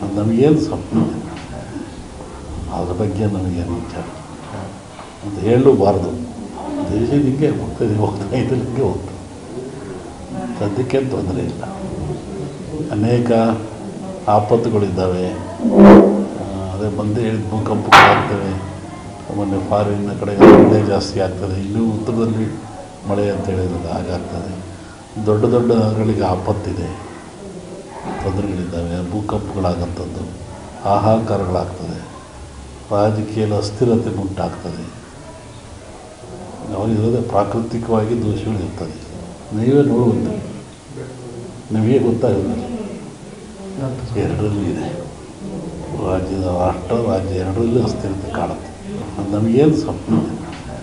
ನಮಗೇನು ಸ್ವಪ್ನ ಇದೆ ಅದ್ರ ಬಗ್ಗೆ ನಮಗೇನು ವಿಚಾರ ಅಂತ ಹೇಳಲೂಬಾರ್ದು ದೇಶ ಹಿಂಗೆ ಹೋಗ್ತದೆ ಹೋಗ್ತಾ ಇದ್ದಲ್ಲಿ ಹಿಂಗೆ ಹೋಗ್ತದೆ ಸದ್ಯಕ್ಕೇನು ತೊಂದರೆ ಇಲ್ಲ ಅನೇಕ ಆಪತ್ತುಗಳಿದ್ದಾವೆ ಆ, ಅದೇ ಬಂದೇ ಹೇಳಿದ ಭೂಕಂಪಗಳಾಗ್ತವೆ ಮೊನ್ನೆ ಫಾರಿನ್ನ ಕಡೆ ಮಳೆ ಜಾಸ್ತಿ ಆಗ್ತದೆ ಇನ್ನೂ ಉತ್ತರದಲ್ಲಿ ಮಳೆ ಅಂತ ಹೇಳಿದ್ರಲ್ಲ ಹಾಗಾಗ್ತದೆ ದೊಡ್ಡ ದೊಡ್ಡ ನಗರಗಳಿಗೆ ಆಪತ್ತಿದೆ ತೊಂದರೆಗಳಿದ್ದಾವೆ ಭೂಕಂಪಗಳಾಗಂಥದ್ದು ಹಾಹಾಕಾರಗಳಾಗ್ತದೆ ರಾಜಕೀಯದ ಅಸ್ಥಿರತೆ ಉಂಟಾಗ್ತದೆ ಅವರಿರೋದೇ ಪ್ರಾಕೃತಿಕವಾಗಿ ದೋಷಗಳಿರ್ತದೆ ನೀವೇ ನೋಡುವುದು ನಿಮಗೆ ಗೊತ್ತಾಗುತ್ತೆ ಎರಡರಲ್ಲೂ ಇದೆ ರಾಜ್ಯದ ರಾಷ್ಟ್ರ ರಾಜ್ಯ ಎರಡರಲ್ಲೂ ಅಸ್ಥಿರತೆ ಕಾಣುತ್ತೆ ಅದು ನಮಗೇನು ಸ್ವಪ್ನ ಇದೆ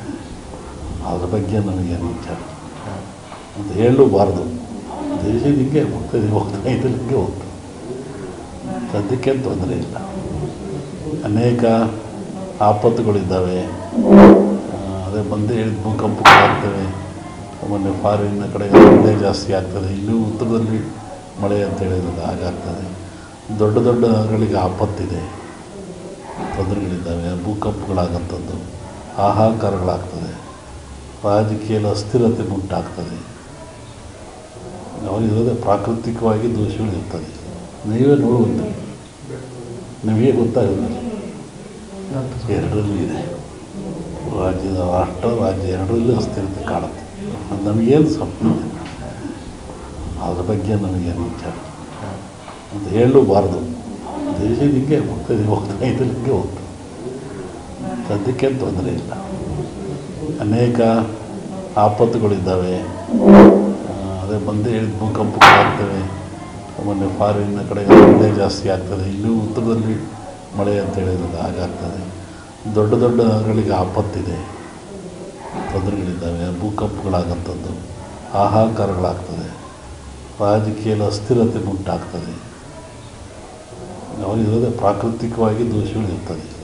ಅದ್ರ ಬಗ್ಗೆ ನಮಗೇನು ವಿಚಾರ ಅಂತ ಹೇಳಲೂಬಾರ್ದು ದೇಶ ಹಿಂಗೆ ಹೋಗ್ತದೆ ಹೋಗ್ತಾ ಇದ್ದಲ್ಲಿ ಹಿಂಗೆ ಹೋಗ್ತದೆ ಸದ್ಯಕ್ಕೇನು ತೊಂದರೆ ಇಲ್ಲ ಅನೇಕ ಆಪತ್ತುಗಳಿದ್ದಾವೆ ಆ, ಅದೇ ಬಂದೇ ಹೇಳಿದ ಭೂಕಂಪಗಳಾಗ್ತವೆ ಮೊನ್ನೆ ಫಾರಿನ್ನ ಕಡೆ ಮಳೆ ಜಾಸ್ತಿ ಆಗ್ತದೆ ಇನ್ನೂ ಉತ್ತರದಲ್ಲಿ ಮಳೆ ಅಂತ ಹೇಳಿದ್ರಲ್ಲ ಹಾಗಾಗ್ತದೆ ದೊಡ್ಡ ದೊಡ್ಡ ನಗರಗಳಿಗೆ ಆಪತ್ತಿದೆ ತೊಂದರೆಗಳಿದ್ದಾವೆ ಭೂಕಂಪಗಳಾಗಂಥದ್ದು ಹಾಹಾಕಾರಗಳಾಗ್ತದೆ ರಾಜಕೀಯದ ಅಸ್ಥಿರತೆ ಉಂಟಾಗ್ತದೆ ಅವರಿರೋದೇ ಪ್ರಾಕೃತಿಕವಾಗಿ ದೋಷಗಳಿರ್ತದೆ ನೀವೇ ನೋಡುವುದು ನಿಮಗೆ ಗೊತ್ತಾಗುತ್ತೆ ಎರಡರಲ್ಲೂ ಇದೆ ರಾಜ್ಯದ ರಾಷ್ಟ್ರ ರಾಜ್ಯ ಎರಡರಲ್ಲೂ ಅಸ್ಥಿರತೆ ಕಾಣುತ್ತೆ ಅದು ನಮಗೇನು ಸ್ವಪ್ನ ಇದೆ ಅದ್ರ ಬಗ್ಗೆ ನಮಗೇನು ವಿಚಾರ ಅಂತ ಹೇಳಲೂಬಾರ್ದು ದೇಶ ಹಿಂಗೆ ಹೋಗ್ತದೆ ಹೋಗ್ತಾ ಇದ್ದಲ್ಲಿ ಹಿಂಗೆ ಹೋಗ್ತದೆ ಸದ್ಯಕ್ಕೇನು ತೊಂದರೆ ಇಲ್ಲ ಅನೇಕ ಆಪತ್ತುಗಳಿದ್ದಾವೆ ಆ, ಅದೇ ಬಂದೇ ಹೇಳಿದ ಭೂಕಂಪಗಳಾಗ್ತವೆ ಮೊನ್ನೆ ಫಾರಿನ್ನ ಕಡೆ ಮಳೆ ಜಾಸ್ತಿ ಆಗ್ತದೆ ಇನ್ನೂ ಉತ್ತರದಲ್ಲಿ ಮಳೆ ಅಂತ ಹೇಳಿದ್ರಲ್ಲ ಹಾಗಾಗ್ತದೆ ದೊಡ್ಡ ದೊಡ್ಡ ನಗರಗಳಿಗೆ ಆಪತ್ತಿದೆ ತೊಂದರೆಗಳಿದ್ದಾವೆ ಭೂಕಂಪಗಳಾಗಂಥದ್ದು ಹಾಹಾಕಾರಗಳಾಗ್ತದೆ ರಾಜಕೀಯದ ಅಸ್ಥಿರತೆ ಉಂಟಾಗ್ತದೆ ಅವರಿರೋದೇ ಪ್ರಾಕೃತಿಕವಾಗಿ ದೋಷಗಳಿರ್ತದೆ